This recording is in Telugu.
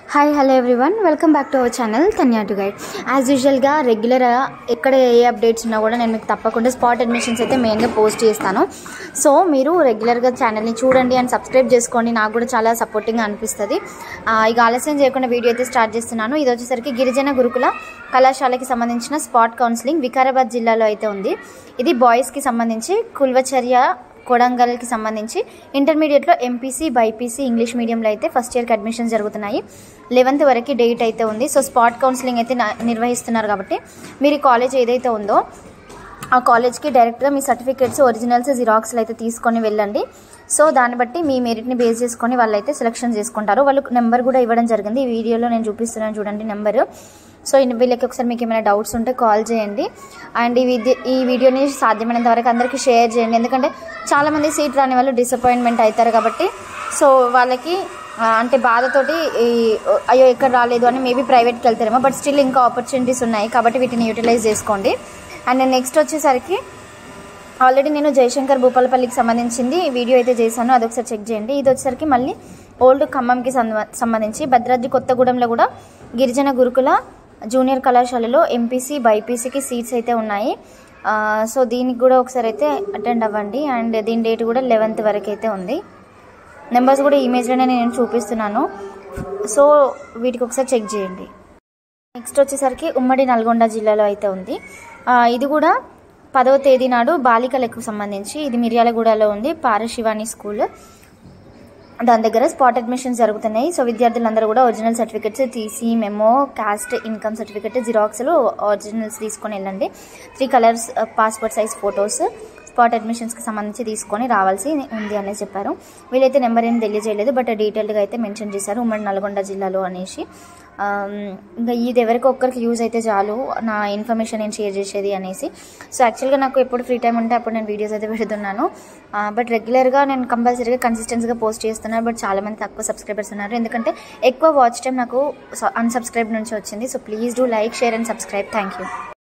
hi hello everyone welcome back to our channel Tanya to guide as యూజువల్గా రెగ్యులర్ ఎక్కడ ఏ అప్డేట్స్ ఉన్నా కూడా నేను మీకు తప్పకుండా స్పాట్ అడ్మిషన్స్ అయితే మెయిన్గా పోస్ట్ చేస్తాను సో మీరు రెగ్యులర్గా ఛానల్ని చూడండి అండ్ సబ్స్క్రైబ్ చేసుకోండి నాకు కూడా చాలా సపోర్టింగ్గా అనిపిస్తుంది ఆ, ఇక ఆలస్యం చేయకుండా వీడియో అయితే స్టార్ట్ చేస్తున్నాను ఇది వచ్చేసరికి గిరిజన గురుకుల కళాశాలకి సంబంధించిన స్పాట్ కౌన్సిలింగ్ వికారాబాద్ జిల్లాలో అయితే ఉంది ఇది బాయ్స్కి సంబంధించి కుల్వచర్య కొడంగల్కి సంబంధించి ఇంటర్మీడియట్లో ఎంపీసీ బైపీసీ ఇంగ్లీష్ మీడియంలో అయితే ఫస్ట్ ఇయర్కి అడ్మిషన్స్ జరుగుతున్నాయి లెవెన్త్ వరకు డేట్ అయితే ఉంది సో స్పాట్ కౌన్సిలింగ్ అయితే నా- నిర్వహిస్తున్నారు కాబట్టి మీరు ఈ కాలేజ్ ఏదైతే ఉందో ఆ కాలేజ్కి డైరెక్ట్గా మీ సర్టిఫికేట్స్ ఒరిజినల్స్ జిరాక్స్లు అయితే తీసుకొని వెళ్ళండి సో దాన్ని బట్టి మీ మెరిట్ని బేస్ చేసుకొని వాళ్ళు అయితే సెలెక్షన్ చేసుకుంటారు వాళ్ళు నెంబర్ కూడా ఇవ్వడం జరిగింది ఈ వీడియోలో నేను చూపిస్తున్నాను చూడండి నెంబరు సో ఇన్ వీళ్ళకి ఒకసారి మీకు ఏమైనా డౌట్స్ ఉంటే కాల్ చేయండి అండ్ ఈ విద్య ఈ వీడియోని సాధ్యమైనంత వరకు అందరికీ షేర్ చేయండి ఎందుకంటే చాలామంది సీట్ రాని వాళ్ళు డిసప్పాయింట్మెంట్ అవుతారు కాబట్టి సో వాళ్ళకి ఆ, అంటే బాధతోటి ఈ అయ్యో ఎక్కడ రాలేదు అని మేబీ ప్రైవేట్కి వెళ్తారేమో బట్ స్టిల్ ఇంకా ఆపర్చునిటీస్ ఉన్నాయి కాబట్టి వీటిని యూటిలైజ్ చేసుకోండి అండ్ నెక్స్ట్ వచ్చేసరికి ఆల్రెడీ నేను జయశంకర్ భూపాలపల్లికి సంబంధించింది వీడియో అయితే చేశాను అదొకసారి చెక్ చేయండి ఇది వచ్చేసరికి మళ్ళీ ఓల్డ్ ఖమ్మంకి సంబ- సంబంధించి భద్రాద్రి కొత్తగూడెంలో కూడా గిరిజన గురుకుల జూనియర్ కళాశాలలో ఎంపీసీ బైపీసీకి సీట్స్ అయితే ఉన్నాయి ఆ, సో దీనికి కూడా ఒకసారి అయితే అటెండ్ అవ్వండి అండ్ దీని డేట్ కూడా లెవెన్త్ వరకు అయితే ఉంది నెంబర్స్ కూడా ఇమేజ్లోనే నేను చూపిస్తున్నాను సో వీటికి ఒకసారి చెక్ చేయండి నెక్స్ట్ వచ్చేసరికి ఉమ్మడి నల్గొండ జిల్లాలో అయితే ఉంది ఆ, ఇది కూడా పదవ తేదీ నాడు బాలికలకు సంబంధించి ఇది మిర్యాలగూడలో ఉంది పారశివాని స్కూల్ దాని దగ్గర స్పాట్ అడ్మిషన్స్ జరుగుతున్నాయి సో విద్యార్థులందరూ కూడా original certificates TC memo caste income certificate జిరాక్స్లు ఒరిజినల్స్ తీసుకొని వెళ్ళండి three colours passport size photos spot అడ్మిషన్స్కి సంబంధించి తీసుకొని రావాల్సి ఉంది అనేసి చెప్పారు వీళ్ళైతే నెంబర్ ఏం తెలియజేయలేదు బట్ డీటెయిల్డ్గా అయితే మెన్షన్ చేశారు ఉమ్మడి నల్గొండ జిల్లాలో అనేసి ఆమ్, ఇంకా ఇది ఎవరికి ఒక్కరికి యూజ్ అయితే చాలు నా ఇన్ఫర్మేషన్ నేను షేర్ చేసేది అనేసి సో యాక్చువల్గా నాకు ఎప్పుడు ఫ్రీ టైం ఉంటే అప్పుడు నేను వీడియోస్ అయితే పెడుతున్నాను బట్ రెగ్యులర్గా నేను కంపల్సరీగా కన్సిస్టెన్సీగా పోస్ట్ చేస్తున్నాను బట్ చాలామంది తక్కువ సబ్స్క్రైబర్స్ ఉన్నారు ఎందుకంటే ఎక్కువ వాచ్ టైం నాకు అన్సబ్స్క్రైబ్ నుంచి వచ్చింది so please do like share and subscribe thank you